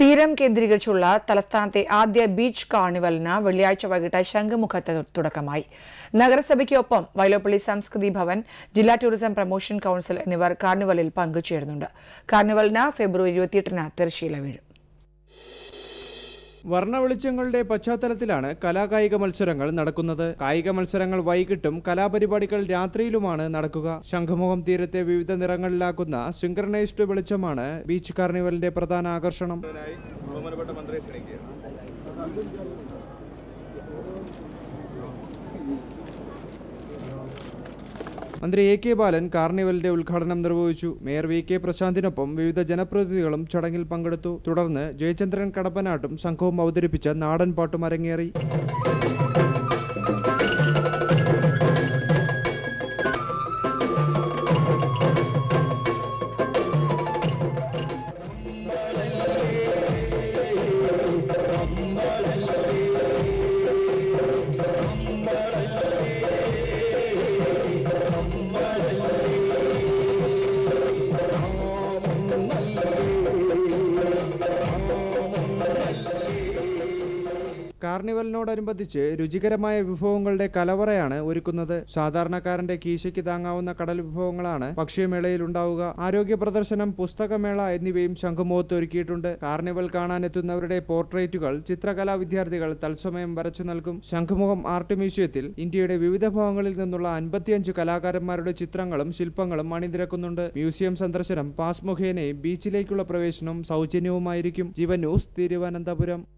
തീരം കേന്ദ്രീകരിച്ചുള്ള തലസ്ഥാനത്തെ ആദ്യ ബീച്ച് കാർണിവലിന് വെള്ളിയാഴ്ച വൈകിട്ട് ശംഖുമുഖത്ത് തുടക്കമായി നഗരസഭയ്ക്കൊപ്പം വൈലോപ്പള്ളി സംസ്കൃതി ഭവൻ ജില്ലാ ടൂറിസം പ്രൊമോഷൻ കൌൺസിൽ എന്നിവർ കാർണിവലിൽ പങ്കുചേരുന്നുണ്ട് കാർണിവലിന് ഫെബ്രുവരി ഇരുപത്തിയെട്ടിന് തിരശ്ശീല വീഴും വർണ്ണ വെളിച്ചങ്ങളുടെ പശ്ചാത്തലത്തിലാണ് കലാകായിക മത്സരങ്ങൾ നടക്കുന്നത് കായിക മത്സരങ്ങൾ വൈകിട്ടും കലാപരിപാടികൾ രാത്രിയിലുമാണ് നടക്കുക ശംഖുമുഖം തീരത്തെ വിവിധ നിറങ്ങളിലാക്കുന്ന സിംഗ്രനൈസ്ഡ് വെളിച്ചമാണ് ബീച്ച് കാർണിവലിന്റെ പ്രധാന ആകർഷണം മന്ത്രി എ കെ ബാലൻ കാർണിവലിന്റെ ഉദ്ഘാടനം നിർവഹിച്ചു മേയർ വി കെ പ്രശാന്തിനൊപ്പം വിവിധ ജനപ്രതിനിധികളും ചടങ്ങിൽ പങ്കെടുത്തു തുടർന്ന് ജയചന്ദ്രൻ കടപ്പനാട്ടും സംഘവും അവതരിപ്പിച്ച നാടൻ പാട്ടും അരങ്ങേറി കാർണിവലിനോടനുബന്ധിച്ച് രുചികരമായ വിഭവങ്ങളുടെ കലവറയാണ് ഒരുക്കുന്നത് സാധാരണക്കാരന്റെ കീശയ്ക്ക് താങ്ങാവുന്ന കടൽ വിഭവങ്ങളാണ് ഭക്ഷ്യമേളയിൽ ഉണ്ടാവുക ആരോഗ്യ പ്രദർശനം പുസ്തകമേള എന്നിവയും ശംഖുമുഖത്ത് ഒരുക്കിയിട്ടുണ്ട് കാർണിവൽ കാണാനെത്തുന്നവരുടെ പോർട്രേറ്റുകൾ ചിത്രകലാ വിദ്യാർത്ഥികൾ തത്സമയം വരച്ചു നൽകും ശംഖുമുഖം ആർട്ട് മ്യൂസിയത്തിൽ ഇന്ത്യയുടെ വിവിധ ഭാഗങ്ങളിൽ നിന്നുള്ള അൻപത്തിയഞ്ച് കലാകാരന്മാരുടെ ചിത്രങ്ങളും ശില്പങ്ങളും അണിനിരക്കുന്നുണ്ട് മ്യൂസിയം സന്ദർശനം പാസ് മുഖേനയും ബീച്ചിലേക്കുള്ള പ്രവേശനം സൗജന്യവുമായിരിക്കും ജീവൻ ന്യൂസ് തിരുവനന്തപുരം